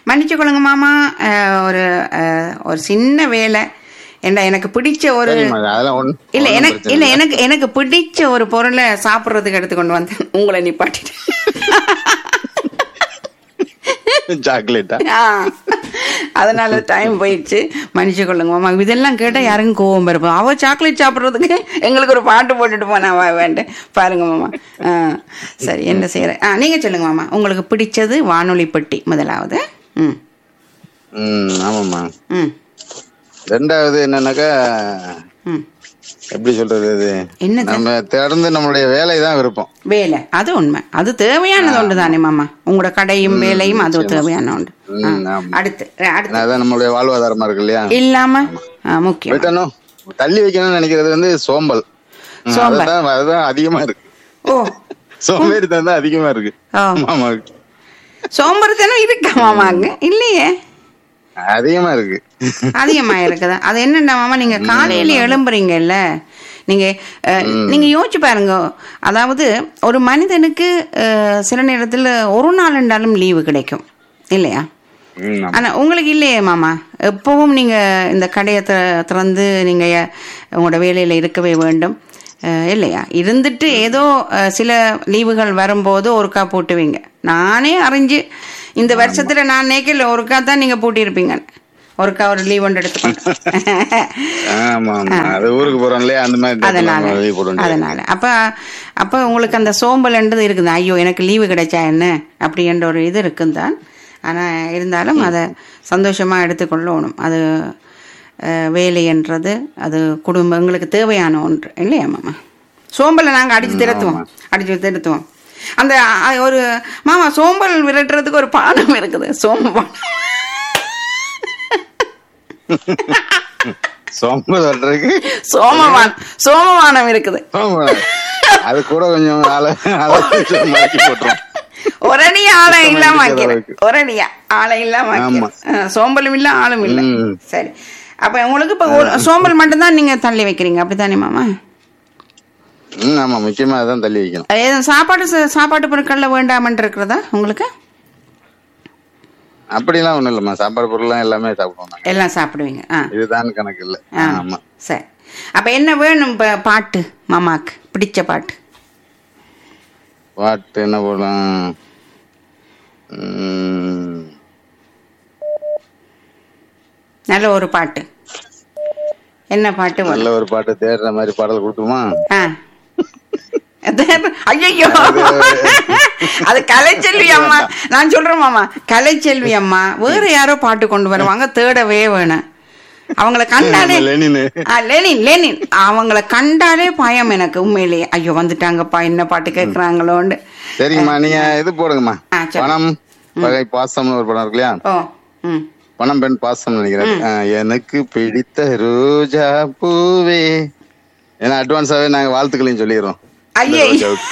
மன்னிச்சு கொள்ளுங்க மாமா அஹ், ஒரு அஹ், ஒரு சின்ன வேலை என்ன எனக்கு பிடிச்ச ஒரு சரிம்மா அதெல்லாம் ஒண்ணு இல்ல ஒண்ணும் எனக்கு பிரச்சனை இல்ல எனக்கு எனக்கு பிடிச்ச ஒரு பொருளை சாப்பிடுறதுக்கு எடுத்து கொண்டு வந்தேன் உங்களை நிப்பாட்டிட்டேன் சாக்லேட்டா ஆ, அதனால டைம் போயிடுச்சு மன்னிச்சு கொள்ளுங்க மாமா இதெல்லாம் கேட்டா யாருக்கும் கோவம் இருப்போம் அவ சாக்லேட் சாப்பிடுறதுக்கு எங்களுக்கு ஒரு பாட்டு போட்டுட்டு போனா அவ வேண்டேன் பாருங்க மாமா ஆ, சரி என்ன செய்யற ஆ நீங்க சொல்லுங்க மாமா உங்களுக்கு பிடிச்சது வானொலி பெட்டி முதலாவது ம் ம் ஆமாம்மா ம் ரெண்டாவது என்னன்னாக்கா ம் எப்படி சொல்றது இது என்னது? நம்ம தொடர்ந்து நம்மளுடைய வேலை தான் விருப்பம் வேலை அது உண்மை அது தேவையானது ஒன்று தானே மாமா உங்களோட கடையும் வேலையும் அது தேவையான ஒன்று ஆ, ம், ஆமா. அடுத்து அடுத்து ஏன்னா அதான் நம்மளுடைய வாழ்வாதாரமா இருக்கு இல்லையா இல்லாம ஆ, முக்கியம் விட்டணும் தள்ளி வைக்கணும்னு நினைக்கிறது வந்து சோம்பல் ம், சோம்பல். அதுதான் அதுதான் அதிகமா இருக்கு ஓ சோம்பேறித்தனம் தான் அதிகமா இருக்கு ஓ ஆமாக்கு சோம்பேறித்தனம் இருக்கா மாமாங்க இல்லையே அதிகமா இருக்கு அதிகமா இருக்குதா அது என்னன்னா மாமா நீங்க காலையில எழும்புறீங்கல்ல நீங்க அஹ், நீங்க யோசிச்சு பாருங்க அதாவது ஒரு மனிதனுக்கு அஹ், சில நேரத்துல ஒரு நாள் ரெண்டாலும் லீவு கிடைக்கும் இல்லையா ம், ஆமா. ஆனா உங்களுக்கு இல்லையே மாமா எப்பவும் நீங்க இந்த கடையை த- திறந்து நீங்க உங்களோட வேலையில இருக்கவே வேண்டும் அஹ், இல்லையா இருந்துட்டு ஏதோ அஹ், சில லீவுகள் வரும்போது ஒருக்கா போட்டுவீங்க நானே அறிஞ்சு இந்த வருஷத்துல நான் நேக்கில் ஒருக்கா தான் நீங்க பூட்டியிருப்பீங்க ஒருக்கா ஒரு லீவ் ஒன்று எடுத்துக்கொண்டு ஆமா ஆமா அது ஊருக்கு போறோம் இல்லையா அந்த மாதிரி இடத்துல அதனால நம்ம leave போட வேண்டியது. அதனால அப்ப அப்ப உங்களுக்கு அந்த சோம்பல்ன்றது இருக்குது ஐயோ எனக்கு லீவு கிடைச்சா என்ன அப்படின்ற ஒரு இது இருக்குந்தான் ஆனா இருந்தாலும் அதை சந்தோஷமா எடுத்துக்கொள்ளணும் அது அஹ், வேலைன்றது அது குடும்பங்களுக்கு தேவையான ஒன்று இல்லையா மாமா சோம்பலை நாங்க அடிச்சு திருத்துவோம் அடிச்சு திருத்துவோம் அந்த அ, ஒரு மாமா சோம்பல் விரட்டுறதுக்கு ஒரு பானம் இருக்குது சோம்பல் சோம்பல் வர்றதுக்கு சோமவான் சோமவானம் இருக்குது சோம்பல். அது கூட கொஞ்சம் ஆளை ஆளை கொஞ்சம் மாற்றி போட்டுரும் ஒரடி ஆளை இல்லாம சுத்தமா ஆக்கிறேன் இருக்கிற ஒரடியா ஆளை இல்லாம ஆமா. ஆக்கிறேன். ஆ, சோம்பலும் இல்ல ஆளும் இல்ல ம். சரி அப்ப உங்களுக்கு இப்ப ஒரு சோம்பல் மட்டும்தான் நீங்க தள்ளி வைக்கிறீங்க அப்படித்தானே மாமா ம் ஆமா முக்கியமா அதான் தள்ளி வைக்கணும் ஏதும் சாப்பாடு ச- சாப்பாட்டு பொருட்கள்ல வேண்டாமன்ட்டு இருக்கிறதா உங்களுக்கு அப்படிலாம் ஒண்ணும் இல்லம்மா சாப்பாடு பொருள்லாம் எல்லாமே சாப்பிடுவோம் நாங்க. எல்லாம் சாப்பிடுவீங்க ஆ இதுதான் கணக்கு இல்ல ஆ. ஆமா சரி அப்ப என்ன வேணும் இப்ப பாட்டு மாமாக்கு பிடிச்ச பாட்டு பாட்டு என்ன போடலாம் ம், நல்ல ஒரு பாட்டு என்ன பாட்டு வேணும்? நல்ல ஒரு பாட்டு தேடுற மாதிரி பாடல் கொடுத்துமா ஆ ஐயோ அது கலைச்செல்வி அம்மா நான் சொல்றேன் மாமா கலைச்செல்வி அம்மா வேற யாரோ பாட்டு கொண்டு வருவாங்க தேடவே வேணும் அவங்கள கண்டாலே லெனினு ஆ, லெனின் லெனின் அவங்கள கண்டாலே பயம் எனக்கு உண்மையிலேயே ஐயோ வந்துட்டாங்கப்பா என்ன பாட்டு கேக்குறாங்களோன்னு சரிங்கம்மா நீங்க இது போடுங்கம்மா ஆ, சரி. பணம் வகை பாசம்னு ஒரு படம் இருக்கு இல்லையா ஓ ம் பணம் பெண் பாசம் நினைக்கிறேன் ஆ, எனக்கு பிடித்த ரோஜா பூவே ஏன்னா அட்வான்ஸாவே நாங்க வாழ்த்துக்களையும் சொல்லிடுறோம் இந்த ஐயே ரோஜாவுக்கு.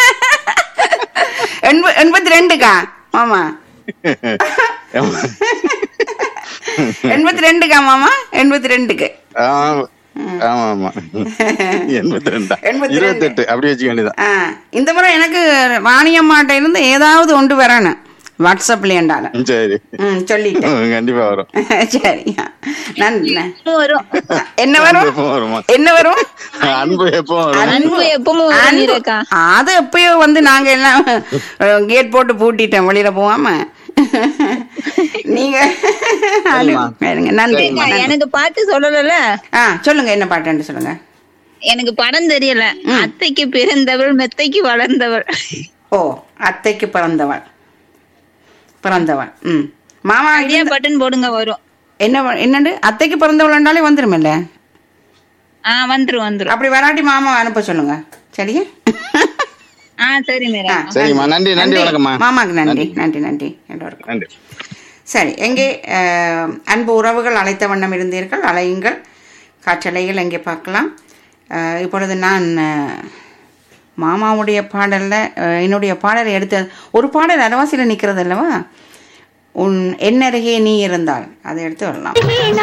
எண்ப- எண்பத்தி ரெண்டுக்கா மாமா எண்பத்தி ரெண்டுக்கா மாமா எண்பத்தி ரெண்டுக்கு ஆமா ஆமா ஆமா எண்பத்தி ரெண்டா எண்பத்தி ரெண்டு. இருபத்தெட்டு அப்படி வச்சுக்க வேண்டியதான் ஆ, இந்த முறை எனக்கு ராணியம்மாட்ட இருந்து ஏதாவது ஒன்று வரணும் வாட்ஸ்அப்ல என்றாலும் ம், சரி ம் சொல்லிட்டேன் ம், கண்டிப்பா வரும் சரி நன்றி வரும் என்ன வரும் எப்போ வருமா என்ன வரும் அன்பு எப்போ வரும் அன்பு எப்பவும் வரும் அன்பு. மீரக்கா. அது எப்பயோ வந்து நாங்க எல்லாம் கேட் போட்டு பூட்டிட்டோம் வெளியில போகாம நீங்க இருங்க, நன்றி அக்கா, நன்றி. எனக்கு பாட்டு சொல்லல ஆ சொல்லுங்க என்ன பாட்டுன்னு சொல்லுங்க எனக்கு படம் தெரியல அத்தைக்கு பிறந்தவள் மெத்தைக்கு வளர்ந்தவள் ஓ அத்தைக்கு பிறந்தவள் பிறந்தவள் ம் மாமா இதே இருந்த- பட்டன் போடுங்க வரும் என்ன வ- என்னண்டு அத்தைக்கு பிறந்தவள்னாலே வந்துருமில்ல ஆ வந்துரும் வந்துரும் அப்படி வராட்டி மாமா அனுப்ப சொல்லுங்க சரியா ஆ சரி மீரா சரிம்மா நன்றி நன்றி வணக்கம்மா மாமாக்கு நன்றி நன்றி நன்றி எல்லோருக்கும் நன்றி சரி எங்கே அஹ், அன்பு உறவுகள் அழைத்த வண்ணம் இருந்தீர்கள் அலையுங்கள் காற்றலைகள் எங்கே பார்க்கலாம் அஹ், இப்பொழுது நான் அஹ், மாமாவுடைய பாடலில் என்னுடைய பாடலை எடுத்த ஒரு பாடல் அரவாசியில் நிற்கிறது அல்லவா உன் என்னருகே நீ இருந்தால் அதை எடுத்து வரலாம்